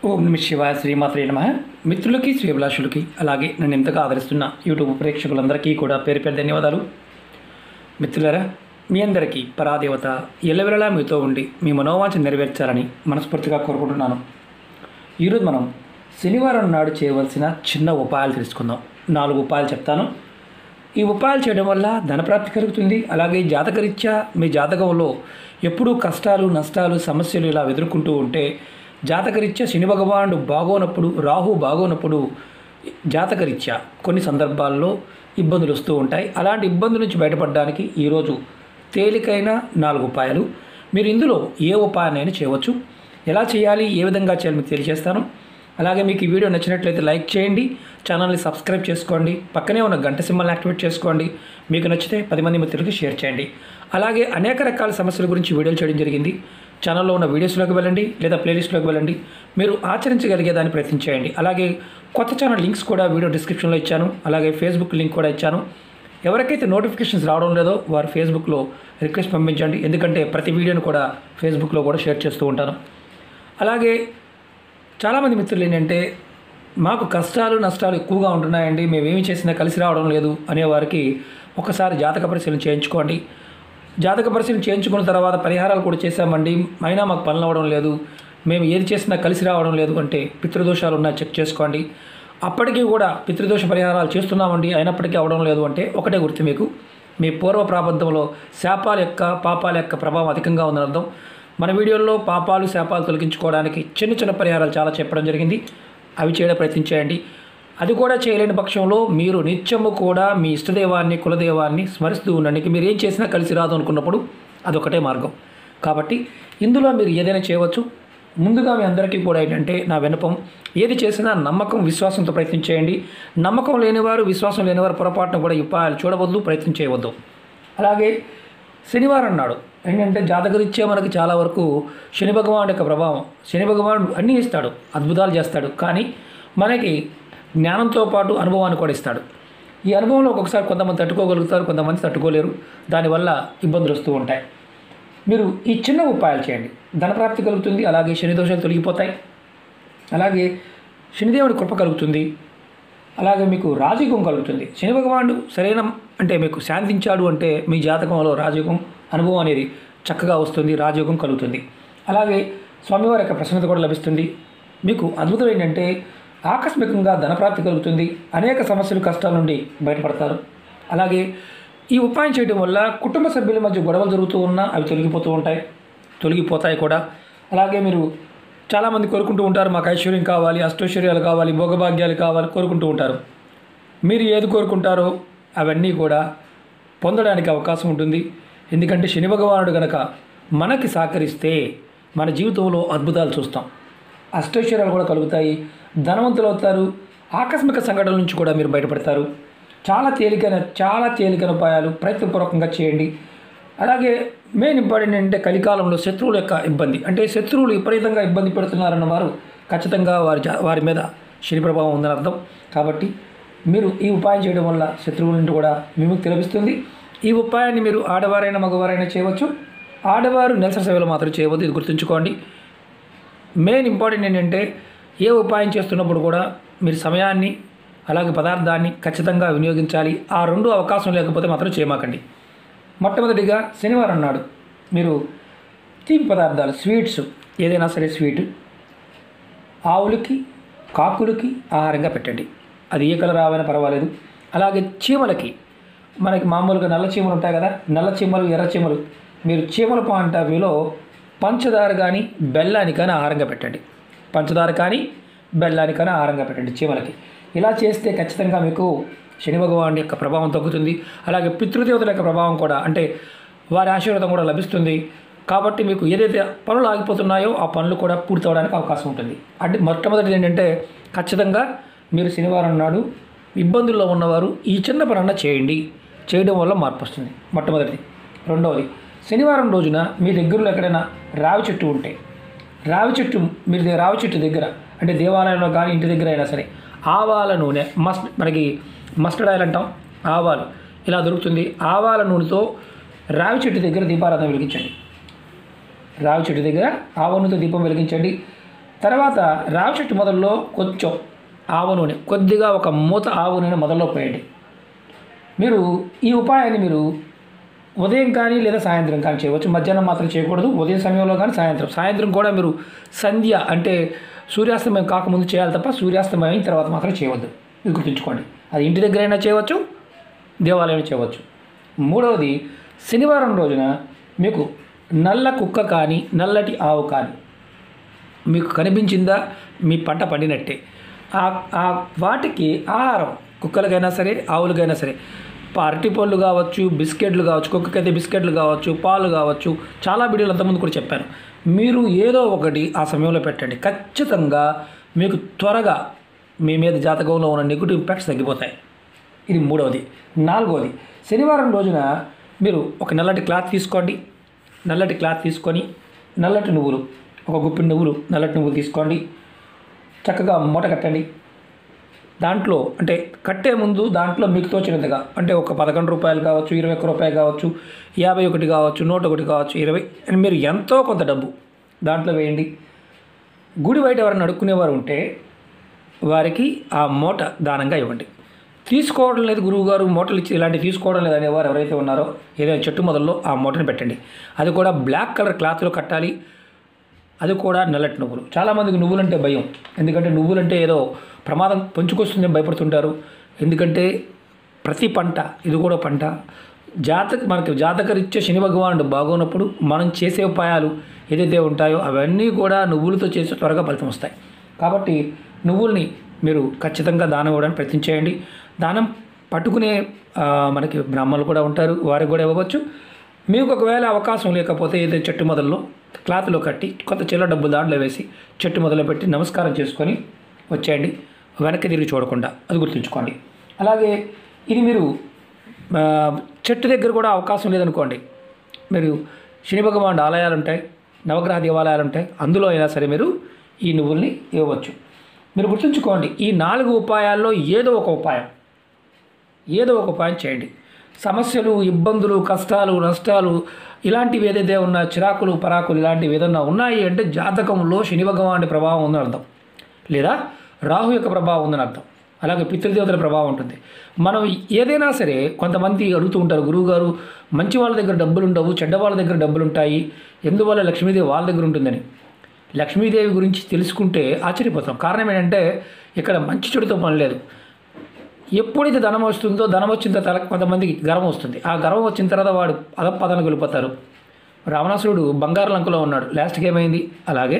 ఓం నమ శివాయ శ్రీమాత్రే నమ మిత్రులకి శ్రీభిలాషులకి అలాగే నన్ను ఎంతగా ఆదరిస్తున్న యూట్యూబ్ ప్రేక్షకులందరికీ కూడా పేరు పేరు ధన్యవాదాలు మిత్రులారా మీ అందరికీ పరాదేవత ఎల్లవెల్లలా మీతో ఉండి మీ మనోవాంఛ నెరవేర్చాలని మనస్ఫూర్తిగా కోరుకుంటున్నాను ఈరోజు మనం శనివారం నాడు చేయవలసిన చిన్న ఉపాయాలు తెలుసుకుందాం నాలుగు ఉపాయాలు చెప్తాను ఈ ఉపాయాలు చేయడం వల్ల ధనప్రాప్తి కలుగుతుంది అలాగే జాతకరీత్యా మీ జాతకంలో ఎప్పుడూ కష్టాలు నష్టాలు సమస్యలు ఇలా ఎదుర్కొంటూ ఉంటే జాతకరీత్యా శని భగవానుడు బాగోనప్పుడు రాహు బాగోనప్పుడు జాతకరీత్యా కొన్ని సందర్భాల్లో ఇబ్బందులు వస్తూ ఉంటాయి అలాంటి ఇబ్బందుల నుంచి బయటపడడానికి ఈరోజు తేలికైన నాలుగు ఉపాయాలు మీరు ఇందులో ఏ ఉపాయాన్నైనా చేయవచ్చు ఎలా చేయాలి ఏ విధంగా చేయాలి మీకు తెలియజేస్తాను అలాగే మీకు ఈ వీడియో నచ్చినట్లయితే లైక్ చేయండి ఛానల్ని సబ్స్క్రైబ్ చేసుకోండి పక్కనే ఉన్న గంట సింబల్ని యాక్టివేట్ చేసుకోండి మీకు నచ్చితే పది మంది మిత్రులకి షేర్ చేయండి అలాగే అనేక రకాల సమస్యల గురించి వీడియోలు చేయడం జరిగింది ఛానల్లో ఉన్న వీడియోస్లోకి వెళ్ళండి లేదా ప్లేలిస్ట్లోకి వెళ్ళండి మీరు ఆచరించగలిగే దాన్ని ప్రయత్నించేయండి అలాగే కొత్త ఛానల్ లింక్స్ కూడా వీడియో డిస్క్రిప్షన్లో ఇచ్చాను అలాగే ఫేస్బుక్ లింక్ కూడా ఇచ్చాను ఎవరికైతే నోటిఫికేషన్స్ రావడం లేదో వారు ఫేస్బుక్లో రిక్వెస్ట్ పంపించండి ఎందుకంటే ప్రతి వీడియోను కూడా ఫేస్బుక్లో కూడా షేర్ చేస్తూ ఉంటాను అలాగే చాలామంది మిత్రులు ఏంటంటే మాకు కష్టాలు నష్టాలు ఎక్కువగా ఉంటున్నాయండి మేము ఏమి చేసినా కలిసి రావడం లేదు అనేవారికి ఒకసారి జాతక పరిశీలన చేయించుకోండి జాతక పరిశీలన చేయించుకున్న తర్వాత పరిహారాలు కూడా చేశామండి అయినా మాకు పనులు అవ్వడం లేదు మేము ఏది చేసినా కలిసి రావడం లేదు అంటే పితృదోషాలు ఉన్నాయి చెక్ చేసుకోండి అప్పటికీ కూడా పితృదోష పరిహారాలు చేస్తున్నామండి అయినప్పటికీ అవడం లేదు అంటే ఒకటే గుర్తు మీకు మీ పూర్వ ప్రాబద్ధంలో శాపాల యొక్క పాపాల యొక్క ప్రభావం అధికంగా ఉందని అర్థం మన వీడియోల్లో పాపాలు శాపాలు తొలగించుకోవడానికి చిన్న చిన్న పరిహారాలు చాలా చెప్పడం జరిగింది అవి చేయడం ప్రయత్నించేయండి అది కూడా చేయలేని పక్షంలో మీరు నిత్యము కూడా మీ ఇష్టదైవాన్ని కులదైవాన్ని స్మరిస్తూ ఉండండి మీరు ఏం చేసినా కలిసి రాదు అనుకున్నప్పుడు అదొకటే మార్గం కాబట్టి ఇందులో మీరు ఏదైనా చేయవచ్చు ముందుగా మీ అందరికీ కూడా ఏంటంటే నా వినపం ఏది చేసినా నమ్మకం విశ్వాసంతో ప్రయత్నం చేయండి నమ్మకం లేనివారు విశ్వాసం లేనివారు పొరపాటున కూడా ఈ ఉపాయాలు చూడవద్దు ప్రయత్నం చేయవద్దు అలాగే శనివారం నాడు ఏంటంటే జాతకరీత్యా మనకి చాలా వరకు శని భగవానుడి యొక్క ప్రభావం శని భగవానుడు అన్నీ ఇస్తాడు అద్భుతాలు చేస్తాడు కానీ మనకి జ్ఞానంతో పాటు అనుభవాన్ని కూడా ఇస్తాడు ఈ అనుభవంలో ఒక్కొక్కసారి కొంతమంది తట్టుకోగలుగుతారు కొంతమంది తట్టుకోలేరు దానివల్ల ఇబ్బందులు వస్తూ ఉంటాయి మీరు ఈ చిన్న ఉపాయాలు చేయండి ధనప్రాప్తి కలుగుతుంది అలాగే శని దోషాలు తొలగిపోతాయి అలాగే శనిదేవుడి కృప కలుగుతుంది అలాగే మీకు రాజయోగం కలుగుతుంది శని భగవానుడు సరైన అంటే మీకు శాంతించాడు అంటే మీ జాతకంలో రాజయోగం అనుభవం అనేది చక్కగా వస్తుంది రాజయోగం కలుగుతుంది అలాగే స్వామివారి యొక్క ప్రసన్నత కూడా లభిస్తుంది మీకు అద్భుతం ఏంటంటే ఆకస్మికంగా ధనప్రాప్తి కలుగుతుంది అనేక సమస్యలు కష్టాల నుండి బయటపడతారు అలాగే ఈ ఉపాయం చేయడం వల్ల కుటుంబ సభ్యుల మధ్య గొడవలు జరుగుతూ ఉన్నా అవి తొలగిపోతూ ఉంటాయి తొలగిపోతాయి కూడా అలాగే మీరు చాలామంది కోరుకుంటూ ఉంటారు మాకు ఐశ్వర్యం కావాలి అష్టైశ్వర్యాలు కావాలి భోగభాగ్యాలు కావాలి కోరుకుంటూ ఉంటారు మీరు ఏది కోరుకుంటారో అవన్నీ కూడా పొందడానికి అవకాశం ఉంటుంది ఎందుకంటే శని భగవానుడు గనక మనకి సహకరిస్తే మన జీవితంలో అద్భుతాలు చూస్తాం అష్టైశ్వర్యాలు కూడా కలుగుతాయి ధనవంతులు అవుతారు ఆకస్మిక సంఘటనల నుంచి కూడా మీరు బయటపడతారు చాలా తేలికైన చాలా తేలికైన ఉపాయాలు ప్రయత్నపూర్వకంగా చేయండి అలాగే మెయిన్ ఇంపార్టెంట్ ఏంటంటే కలికాలంలో శత్రువుల యొక్క ఇబ్బంది అంటే శత్రువులు విపరీతంగా ఇబ్బంది పెడుతున్నారన్న వారు ఖచ్చితంగా వారి జా- వారి మీద శని ప్రభావం ఉందని అర్థం కాబట్టి మీరు ఈ ఉపాయం చేయడం వల్ల శత్రువుల నుండి కూడా విముక్తి లభిస్తుంది ఈ ఉపాయాన్ని మీరు ఆడవారైనా మగవారైనా చేయవచ్చు ఆడవారు నెలసరి సేవలు మాత్రం చేయవద్దు ఇది గుర్తుంచుకోండి మెయిన్ ఇంపార్టెంట్ ఏంటంటే ఏ ఉపాయం చేస్తున్నప్పుడు కూడా మీరు సమయాన్ని అలాగే పదార్థాన్ని ఖచ్చితంగా వినియోగించాలి ఆ రెండు అవకాశం లేకపోతే మాత్రం చేయమాకండి మొట్టమొదటిగా శనివారం నాడు మీరు తీపి పదార్థాలు స్వీట్స్ ఏదైనా సరే స్వీట్ ఆవులకి కాకులకి ఆహారంగా పెట్టండి అది ఏ కలర్ రావైనా పర్వాలేదు అలాగే చీమలకి మనకి మామూలుగా నల్ల చీమలు ఉంటాయి కదా నల్ల చీమలు ఎర్ర చీమలు మీరు చీమల పాయింట్ ఆఫ్ వ్యూలో పంచదార కానీ బెల్లాన్ని కానీ ఆహారంగా పెట్టండి పంచదార కానీ బెల్లాన్ని కానీ ఆహారంగా పెట్టండి చీమలకి ఇలా చేస్తే ఖచ్చితంగా మీకు శని భగవాన్ యొక్క ప్రభావం తగ్గుతుంది అలాగే పితృదేవతల యొక్క ప్రభావం కూడా అంటే వారి ఆశీర్వాదం కూడా లభిస్తుంది కాబట్టి మీకు ఏదైతే పనులు ఆగిపోతున్నాయో ఆ పనులు కూడా పూర్తవడానికి అవకాశం ఉంటుంది అంటే మొట్టమొదటిది ఏంటంటే ఖచ్చితంగా మీరు శనివారం నాడు ఇబ్బందుల్లో ఉన్నవారు ఈ చిన్న పనన్నా చేయండి చేయడం వల్ల మార్పు వస్తుంది మొట్టమొదటిది రెండవది శనివారం రోజున మీ దగ్గరలో ఎక్కడైనా రావి చెట్టు ఉంటే రావి చెట్టు మీరు దే- రావి చెట్టు దగ్గర అంటే దేవాలయంలో కానీ ఇంటి దగ్గర అయినా సరే ఆవాల నూనె మస్ట్ మనకి మస్టర్డ్ ఆయిల్ అంటాం ఆవాలు ఇలా దొరుకుతుంది ఆవాల నూనెతో రావి చెట్టు దగ్గర దీపారాధన వెలిగించండి రావి చెట్టు దగ్గర ఆవ నూనెతో దీపం వెలిగించండి తర్వాత రావి చెట్టు మొదల్లో కొంచెం ఆవు నూనె కొద్దిగా ఒక మూత ఆవు నూనె మొదల్లో పోయండి మీరు ఈ ఉపాయాన్ని మీరు ఉదయం కానీ లేదా సాయంత్రం కానీ చేయవచ్చు మధ్యాహ్నం మాత్రం చేయకూడదు ఉదయం సమయంలో కానీ సాయంత్రం సాయంత్రం కూడా మీరు సంధ్య అంటే సూర్యాస్తమయం కాకముందు చేయాలి తప్ప సూర్యాస్తమయం అయిన తర్వాత మాత్రం చేయవద్దు ఇది గుర్తుంచుకోండి అది ఇంటి దగ్గరైనా చేయవచ్చు దేవాలయంలో చేయవచ్చు మూడవది శనివారం రోజున మీకు నల్ల కుక్క కానీ నల్లటి ఆవు కానీ మీకు కనిపించిందా మీ పంట పండినట్టే ఆ ఆ వాటికి ఆహారం కుక్కలకైనా సరే ఆవులకైనా సరే ప- అరటిపళ్ళు కావచ్చు బిస్కెట్లు కావచ్చు కుక్కకైతే బిస్కెట్లు కావచ్చు పాలు కావచ్చు చాలా వీడియోలు అంతకుముందు కూడా చెప్పాను మీరు ఏదో ఒకటి ఆ సమయంలో పెట్టండి ఖచ్చితంగా మీకు త్వరగా మీ మీద జాతకంలో ఉన్న నెగిటివ్ ఇంపాక్ట్స్ తగ్గిపోతాయి ఇది మూడవది నాలుగవది శనివారం రోజున మీరు ఒక నల్లటి క్లాత్ తీసుకోండి నల్లటి క్లాత్ తీసుకొని నల్లటి నువ్వులు ఒక గుప్పిడి నువ్వులు నల్లటి నువ్వులు తీసుకోండి చక్కగా మూట కట్టండి దాంట్లో అంటే కట్టే ముందు దాంట్లో మీకు తోచినంతగా అంటే ఒక పదకొండు రూపాయలు కావచ్చు ఇరవై ఒక్క రూపాయలు కావచ్చు యాభై ఒకటి కావచ్చు నూట ఒకటి కావచ్చు ఇరవై అని మీరు ఎంతో కొంత డబ్బు దాంట్లో వేయండి గుడి బయట ఎవరైనా అడుక్కునేవారు ఉంటే వారికి ఆ మూట దానంగా ఇవ్వండి తీసుకోవడం లేదు గురువుగారు మూటలు ఇచ్చి ఇలాంటివి తీసుకోవడం లేదు అనేవారు ఎవరైతే ఉన్నారో ఏదైనా చెట్టు మొదల్లో ఆ మూటని పెట్టండి అది కూడా బ్లాక్ కలర్ క్లాత్లో కట్టాలి అది కూడా నల్లటి నువ్వులు చాలామందికి నువ్వులంటే భయం ఎందుకంటే నువ్వులంటే ఏదో ప్రమాదం పొంచుకొస్తుందని భయపడుతుంటారు ఎందుకంటే ప్రతి పంట ఇది కూడా పంట జాతక మనకి జాతకరీత్యా శని భగవానుడు బాగున్నప్పుడు మనం చేసే ఉపాయాలు ఏదైతే ఉంటాయో అవన్నీ కూడా నువ్వులతో చేసి త్వరగా ఫలితం వస్తాయి కాబట్టి నువ్వుల్ని మీరు ఖచ్చితంగా దానం ఇవ్వడానికి ప్రయత్నం చేయండి దానం పట్టుకునే ఆ, మనకి బ్రాహ్మణులు కూడా ఉంటారు వారికి కూడా ఇవ్వవచ్చు మీకు ఒకవేళ అవకాశం లేకపోతే ఏదైతే చెట్టు మొదల్లో క్లాత్లో కట్టి కొంత చిల్ల డబ్బులు దాంట్లో వేసి చెట్టు మొదలు పెట్టి నమస్కారం చేసుకొని వచ్చేయండి వెనక్కి తిరిగి చూడకుండా అది గుర్తుంచుకోండి అలాగే ఇది మీరు ఆ, చెట్టు దగ్గర కూడా అవకాశం లేదనుకోండి మీరు శని భగవానుడు ఆలయాలు ఉంటాయి నవగ్రహ దేవాలయాలు ఉంటాయి అందులో అయినా సరే మీరు ఈ నువ్వుల్ని ఇవ్వవచ్చు మీరు గుర్తుంచుకోండి ఈ నాలుగు ఉపాయాల్లో ఏదో ఒక ఉపాయం ఏదో ఒక ఉపాయం చేయండి సమస్యలు ఇబ్బందులు కష్టాలు నష్టాలు ఇలాంటివి ఏదైతే ఉన్నా చిరాకులు పరాకులు ఇలాంటివి ఏదన్నా ఉన్నాయి అంటే జాతకంలో శని భగవానుడి ప్రభావం ఉందని అర్థం లేదా రాహు యొక్క ప్రభావం ఉందని అర్థం అలాగే పితృదేవతల ప్రభావం ఉంటుంది మనం ఏదైనా సరే కొంతమంది అడుగుతూ ఉంటారు గురువుగారు మంచి వాళ్ళ దగ్గర డబ్బులు ఉండవు చెడ్డ వాళ్ళ దగ్గర డబ్బులు ఉంటాయి ఎందువల్ల లక్ష్మీదేవి వాళ్ళ దగ్గర ఉంటుందని లక్ష్మీదేవి గురించి తెలుసుకుంటే ఆశ్చర్యపోతాం కారణం ఏంటంటే ఇక్కడ మంచి చెడుతో పని లేదు ఎప్పుడైతే ధనం వస్తుందో ధనం వచ్చిన తర్వాత కొంతమందికి గర్వం వస్తుంది ఆ గర్వం వచ్చిన తర్వాత వాడు అధపదనకు వెళ్ళిపోతారు రావణాసురుడు బంగారు లంకలో ఉన్నాడు లాస్ట్కి ఏమైంది అలాగే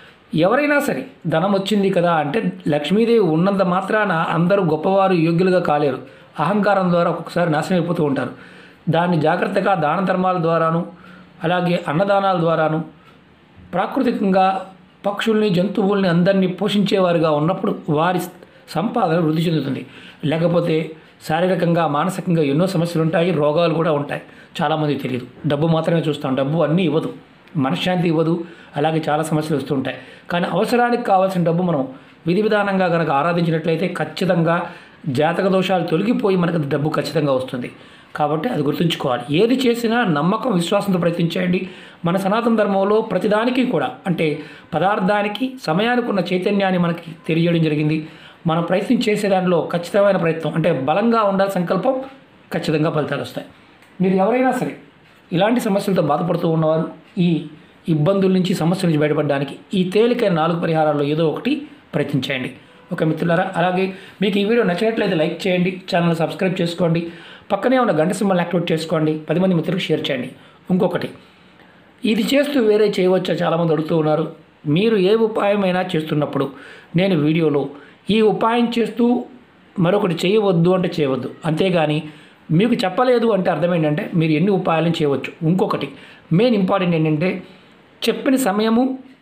ఎవరైనా సరే ధనం వచ్చింది కదా అంటే లక్ష్మీదేవి ఉన్నంత మాత్రాన అందరూ గొప్పవారు యోగ్యులుగా కాలేరు అహంకారం ద్వారా ఒక్కొక్కసారి నాశనం అయిపోతూ ఉంటారు దాన్ని జాగ్రత్తగా దాన ధర్మాల ద్వారాను అలాగే అన్నదానాల ద్వారాను ప్రాకృతికంగా పక్షుల్ని జంతువుల్ని అందరినీ పోషించేవారుగా ఉన్నప్పుడు వారి సంపాదన వృద్ధి చెందుతుంది లేకపోతే శారీరకంగా మానసికంగా ఎన్నో సమస్యలు ఉంటాయి రోగాలు కూడా ఉంటాయి చాలామందికి తెలియదు డబ్బు మాత్రమే చూస్తాం డబ్బు అన్నీ ఇవ్వదు మనశ్శాంతి ఇవ్వదు అలాగే చాలా సమస్యలు వస్తుంటాయి కానీ అవసరానికి కావాల్సిన డబ్బు మనం విధి విధానంగా కనుక ఆరాధించినట్లయితే ఖచ్చితంగా జాతక దోషాలు తొలగిపోయి మనకు డబ్బు ఖచ్చితంగా వస్తుంది కాబట్టి అది గుర్తుంచుకోవాలి ఏది చేసినా నమ్మకం విశ్వాసంతో ప్రయత్నించేయండి మన సనాతన ధర్మంలో ప్రతిదానికి కూడా అంటే పదార్థానికి సమయానికి ఉన్న చైతన్యాన్ని మనకి తెలియజేయడం జరిగింది మనం ప్రయత్నం చేసే దానిలో ఖచ్చితమైన ప్రయత్నం అంటే బలంగా ఉండాలి సంకల్పం ఖచ్చితంగా ఫలితాలు వస్తాయి మీరు ఎవరైనా సరే ఇలాంటి సమస్యలతో బాధపడుతూ ఉన్నవారు ఈ ఇబ్బందుల నుంచి సమస్యల నుంచి బయటపడడానికి ఈ తేలికైన నాలుగు పరిహారాల్లో ఏదో ఒకటి ప్రయత్నించేయండి ఓకే మిత్రులారా అలాగే మీకు ఈ వీడియో నచ్చినట్లయితే లైక్ చేయండి ఛానల్ సబ్స్క్రైబ్ చేసుకోండి పక్కనే ఉన్న గంట సింబల్ని యాక్టివేట్ చేసుకోండి పది మంది మిత్రులకు షేర్ చేయండి ఇంకొకటి ఇది చేస్తూ వేరే చేయవచ్చా చాలామంది అడుగుతూ ఉన్నారు మీరు ఏ ఉపాయమైనా చేస్తున్నప్పుడు నేను వీడియోలో ఈ ఉపాయం చేస్తూ మరొకటి చేయవద్దు అంటే చేయవద్దు అంతేగాని మీకు చెప్పలేదు అంటే అర్థం ఏంటంటే మీరు ఎన్ని ఉపాయాలను చేయవచ్చు ఇంకొకటి మెయిన్ ఇంపార్టెంట్ ఏంటంటే చెప్పిన సమయము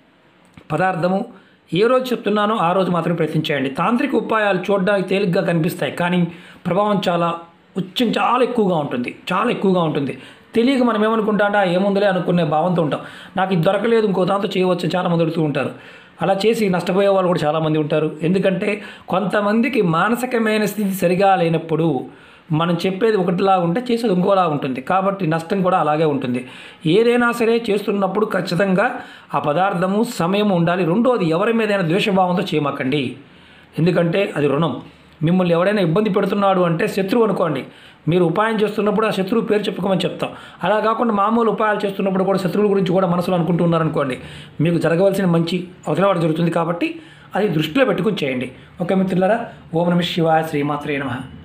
పదార్థము ఏ రోజు చెప్తున్నానో ఆ రోజు మాత్రమే ప్రయత్నించేయండి తాంత్రిక ఉపాయాలు చూడడానికి తేలిగ్గా కనిపిస్తాయి కానీ ప్రభావం చాలా ఉచ్చం చాలా ఎక్కువగా ఉంటుంది చాలా ఎక్కువగా ఉంటుంది తెలియక మనం ఏమనుకుంటాంటే "ఆ, ఏముందిలే అనుకునే భావంతో ఉంటాం నాకు ఇది దొరకలేదు ఇంకో దాంతో చేయవచ్చు చాలామంది అడుగుతూ ఉంటారు అలా చేసి నష్టపోయే వాళ్ళు కూడా చాలామంది ఉంటారు ఎందుకంటే కొంతమందికి మానసికమైన స్థితి సరిగా లేనప్పుడు మనం చెప్పేది ఒకటిలా ఉంటే చేసేది ఇంకోలా ఉంటుంది కాబట్టి నష్టం కూడా అలాగే ఉంటుంది ఏదైనా సరే చేస్తున్నప్పుడు ఖచ్చితంగా ఆ పదార్థము సమయం ఉండాలి రెండోది ఎవరి మీదైనా ద్వేషభావంతో చేయమాకండి ఎందుకంటే అది రుణం మిమ్మల్ని ఎవడైనా ఇబ్బంది పెడుతున్నాడు అంటే శత్రువు అనుకోండి మీరు ఉపాయం చేస్తున్నప్పుడు ఆ శత్రువు పేరు చెప్పుకోమని చెప్తాం అలా కాకుండా మామూలు ఉపాయాలు చేస్తున్నప్పుడు కూడా శత్రువుల గురించి కూడా మనసులో అనుకుంటున్నారనుకోండి మీకు జరగవలసిన మంచి అవసరవాడు జరుగుతుంది కాబట్టి అది దృష్టిలో పెట్టుకుని చేయండి ఓకే మిత్రులారా ఓం నమ శివాయ శ్రీమాత్రే నమః